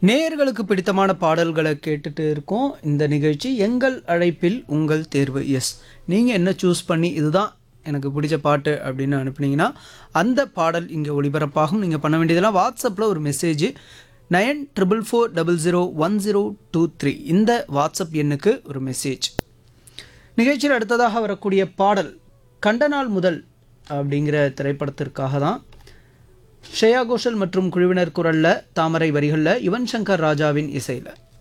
நேயர்களுக்கு பிடித்தமான பாடல்களை கேட்டுட்டு இருக்கோம் இந்த நிகழ்ச்சி எங்கள் அழைப்பில் உங்கள் தேர்வு எஸ் நீங்கள் என்ன சூஸ் பண்ணி இதுதான் எனக்கு பிடிச்ச பாட்டு அப்படின்னு அனுப்புனீங்கன்னா அந்த பாடல் இங்கே ஒளிபரப்பாகும் நீங்கள் பண்ண வேண்டியதெல்லாம் வாட்ஸ்அப்பில் ஒரு message nine triple four double zero one zero two three இந்த வாட்ஸ்அப் எண்ணுக்கு ஒரு மெசேஜ் நிகழ்ச்சியில் அடுத்ததாக வரக்கூடிய பாடல் கண்ட நாள் முதல் அப்படிங்கிற திரைப்படத்திற்காக தான் ஸ்ரேயா கோஷல் மற்றும் குழுவினர் குரல்ல தாமரை வரிகளில் யுவன் சங்கர் ராஜாவின் இசையில்